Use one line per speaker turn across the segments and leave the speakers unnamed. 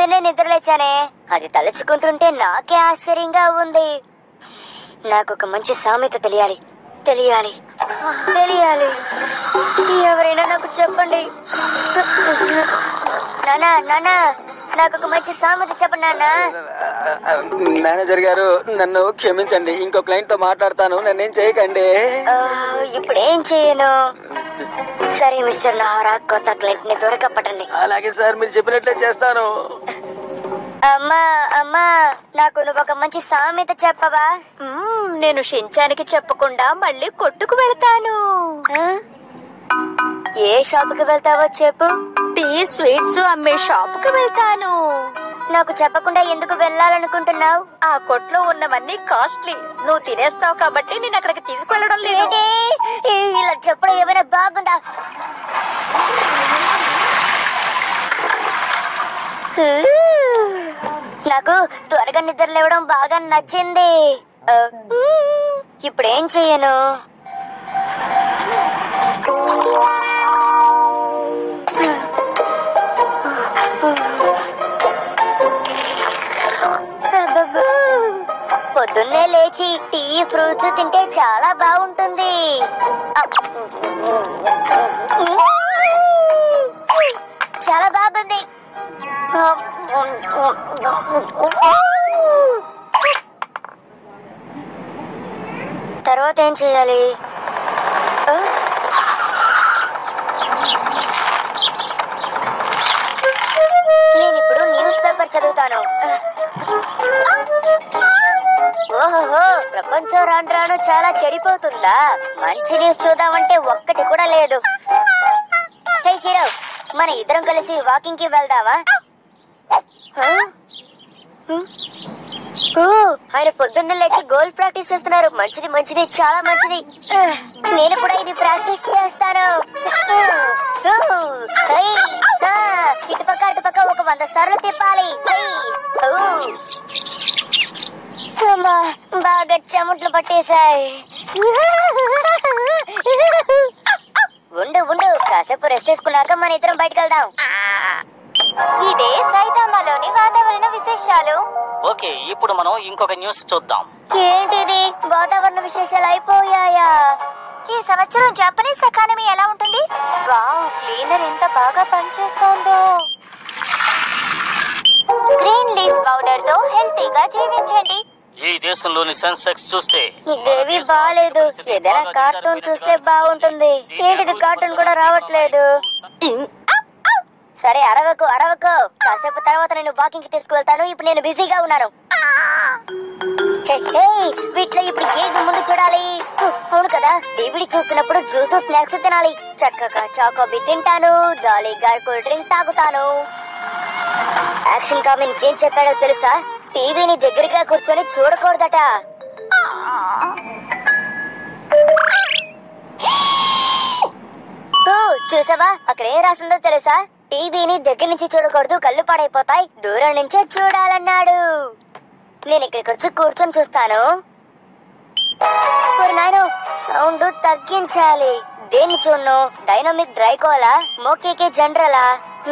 పొద్దున్నే నిద్రలేచానే అది తలుచుకుంటుంటే నాకే ఆశ్చర్యంగా ఉంది నాకు ఒక మంచి సామెత తెలియాలి తెలియాలి తెలియాలి ఎవరైనా నాకు చెప్పండి నానా నానా నాకు ఒక మంచి సామెత చెప్పండి నాన్న
మేనేజర్ గారు నన్ను క్షమించండి ఇంకో క్లయింట్ తో మాట్లాడతాను నన్నేం చేయకండి
ఆ, ఇప్పుడు ఏం చేయను సరే మిస్టర్ నహారా కొత్త క్లయింట్ ని త్వరగా పట్టండి
అలాగే సార్ మీరు చెప్పినట్లే చేస్తాను
అమ్మా అమ్మా నాకు నువ్వు ఒక మంచి సామెత చెప్పవా
మ్మ్, నేను షించానికి చెప్పకుండా మళ్ళీ కొట్టుకు వెళతాను
ఆ? ఏ షాపుకి వెళ్తావో చెప్పు
టీ స్వీట్స్ అమ్మే షాప్ కు వెళ్తాను
నాకు చెప్పకుండా ఎందుకు వెళ్ళాలనుకుంటున్నావు
ఆ కొట్లో ఉన్నవన్నీ కాస్ట్లీ నువ్వు తినేస్తావు కాబట్టి నేను అక్కడికి తీసుకువెళ్ళడం లేదు
ఏంటి ఈ- ఇలా చెప్పడం ఏమైనా బాగుందా హూ. నాకు త్వరగా నిద్ర లేవడం బాగా నచ్చింది ఆ, ఇప్పుడు ఏం చెయ్యను అబ్బబ్బా. పొద్దున్నే లేచి టీ ఫ్రూట్స్ తింటే చాలా బాగుంటుంది చాలా బాగుంది తర్వాత ఏం చేయాలి ఆ? నేను ఇప్పుడు న్యూస్ పేపర్ చదువుతాను ఓహో ప్రపంచం రాను రాను చాలా చెడిపోతుందా మంచి న్యూస్ చూద్దామంటే ఒక్కటి కూడా లేదు హే శిరవ్ మన ఇద్దరం కలిసి వాకింగ్ కి వెళ్దామా హ? హ? ఓ, ఆయన పొద్దున్న లేచి గోల్ ప్రాక్టీస్ చేస్తున్నారు మంచిది మంచిది చాలా మంచిది ఆ, నేను కూడా ఇది ప్రాక్టీస్ చేస్తాను ఊ, హై, ఆ, ఇటుపక్క అటుపక్క ఒక వంద సార్లు తిప్పాలి హై, ఊ. అమ్మా బాగా చెమట్లు పట్టేశాయి ఉండు ఉండు కాసేపు రెస్ట్ తీసుకున్నాక మన ఇద్దరం బయటకు వెళ్దాం
ఇదే సైతామాలోని వాతావరణ విశేషాలు
ఓకే ఇప్పుడు మనం ఇంకొక న్యూస్ చూద్దాం
ఏంటిది వాతావరణ విశేషాలు అయిపోయాయా
ఈ సంవత్సరం జపనీస్ ఎకానమీ ఎలా ఉంటుంది వావ్ క్లీనర్ ఎంత బాగా పనిచేస్తోందో గ్రీన్ లీఫ్ పౌడర్ తో హెల్తీగా జీవించండి
ఈ దేశంలోని సెన్సెక్స్ చూస్తే
ఇదేవి బాగాలేదు ఏదైనా కార్టూన్ చూస్తే బాగుంటుంది ఏంటిది కార్టూన్ కూడా రావట్లేదు సరే అరవకు అరవకు కాసేపు తర్వాత నేను వాకింగ్ కి తీసుకువెళ్తాను ఇప్పుడు నేను బిజీగా ఉన్నాను హే, హే, వీటిలో ఇప్పుడు ఏది ముందు చూడాలి హు, అవును కదా డివిడి చూస్తున్నప్పుడు జ్యూస్ స్నాక్స్ తినాలి చక్కగా చాకోబీ తింటాను జాలీగా కూల్ డ్రింక్ తాగుతాను యాక్షన్ కామెంట్ ఏం చెప్పాడో తెలుసా టీవీని దగ్గరగా కూర్చొని చూడకూడదట ఓ, చూసావా అక్కడ ఏం రాసిందో తెలుసా టీవీని దగ్గర నుంచి చూడకూడదు కళ్ళు పాడైపోతాయి దూరం నుంచే చూడాలన్నాడు నేను ఇక్కడికి వచ్చి కూర్చొని చూస్తాను ఓరి నాయనో సౌండ్ తగ్గించాలి దేన్ని చూడను డైనమిక్ డ్రైకోలా మోకేకే జనరలా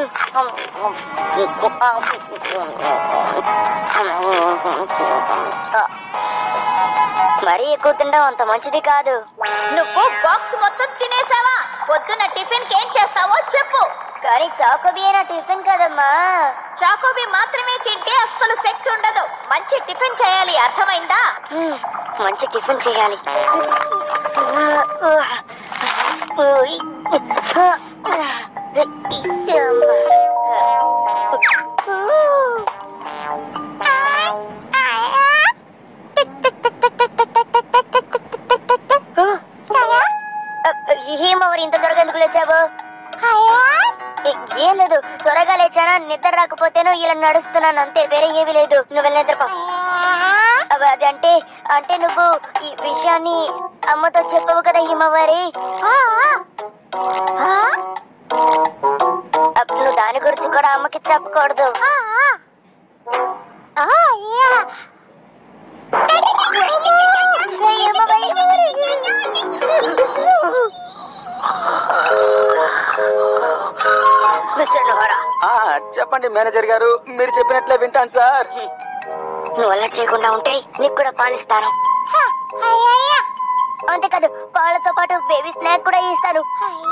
మరీ ఎక్కువ తినడం అంత మంచిది కాదు
నువ్వు బాక్స్ మొత్తం తినేసావా పొద్దున్న టిఫిన్ కి ఏం చేస్తావో చెప్పు
కానీ చాకోబీ అయినా టిఫిన్ కదమ్మా
చాకోబీ మాత్రమే తింటే అస్సలు శక్తి ఉండదు మంచి టిఫిన్ చేయాలి అర్థమైందా
హ్మ్, మంచి టిఫిన్ చేయాలి హేమవరి ఇంత త్వరగా ఎందుకు లేచావు ఏ- ఏం లేదు త్వరగా లేచానా నిద్ర రాకపోతేనో ఇలా నడుస్తున్నాను అంతే వేరే ఏమీ లేదు నువ్వు వెళ్ళి నిద్రపో అవ- అది అంటే అంటే నువ్వు ఈ విషయాన్ని అమ్మతో చెప్పవు కదా హిమవారి అప్పుడు నువ్వు దాని గురించి కూడా అమ్మకి చెప్పకూడదు ఏయ్, హిమవారి. మిస్టర్ నోహరా
ఆ, చెప్పండి మేనేజర్ గారు మీరు చెప్పినట్లే వింటాను సార్
నువ్వు అలా చేయకుండా ఉంటే నీకు కూడా పాలిస్తాను అంతేకాదు పాలతో పాటు బేబీ స్నాక్ కూడా ఇస్తాను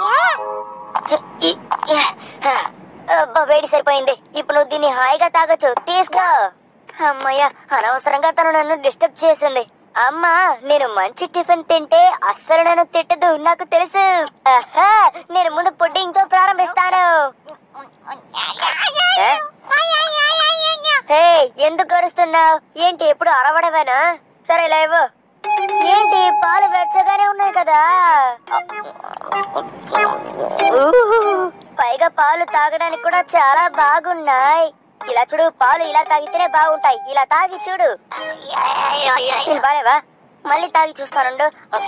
ఈ- ఈ- అబ్బా, వేడి సరిపోయింది ఇప్పుడు నువ్వు దీన్ని హాయిగా తాగొచ్చు తీసుకో అమ్మయ్య అనవసరంగా తను నన్ను డిస్టర్బ్ చేసింది అమ్మా నేను మంచి టిఫిన్ తింటే అస్సలు నన్ను తిట్టదు నాకు తెలుసు ఆహా, నేను ముందు పుడ్డింగ్ తో ప్రారంభిస్తాను ఏ? హే ఎందుకు అరుస్తున్నావు ఏంటి ఎప్పుడు అరవడమేనా సరే లేవు ఏంటి పాలు వెచ్చగానే ఉన్నాయి కదా ఊహు, పైగా పాలు తాగడానికి కూడా చాలా బాగున్నాయి ఇలా చూడు పాలు ఇలా తాగితేనే బాగుంటాయి ఇలా తాగి చూడు ఇది బాలేవా మళ్ళీ తాగి చూస్తానుండు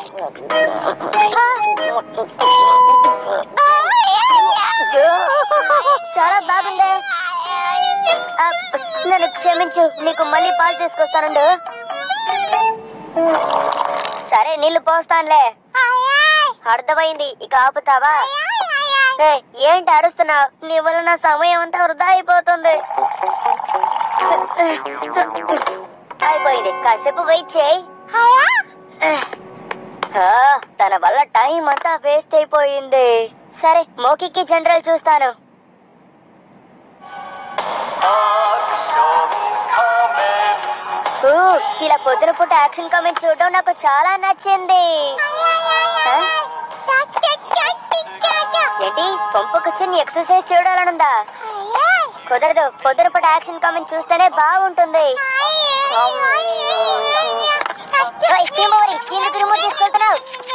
చాలా బాగుందే ఆ, నన్ను క్షమించు నీకు మళ్ళీ పాలు తీసుకొస్తానుండు సరే నీళ్లు పోస్తానులే అర్థమైంది ఇక ఆపుతావా ఏ, ఏంటి అరుస్తున్నావు నీ వల్ల నా సమయం అంతా వృధా అయిపోతుంది అయిపోయింది కాసేపు వెయిట్ చేయి ఆ, తన వల్ల టైం అంతా వేస్ట్ అయిపోయింది సరే మోకికి జనరల్ చూస్తాను ఊ, ఇలా పొద్దున పూట యాక్షన్ కామెంట్ చూడడం నాకు చాలా నచ్చింది ఆ? ఏంటి పంపు కూర్చొని ఎక్సర్సైజ్ చూడాలనుందా కుదరదు పొద్దున పూట యాక్షన్ కామెంట్ చూస్తేనే బాగుంటుంది ఓయ్, టీమ్ ఓవర్, ఎందుకు రిమోట్ తీసుకెళ్తున్నావు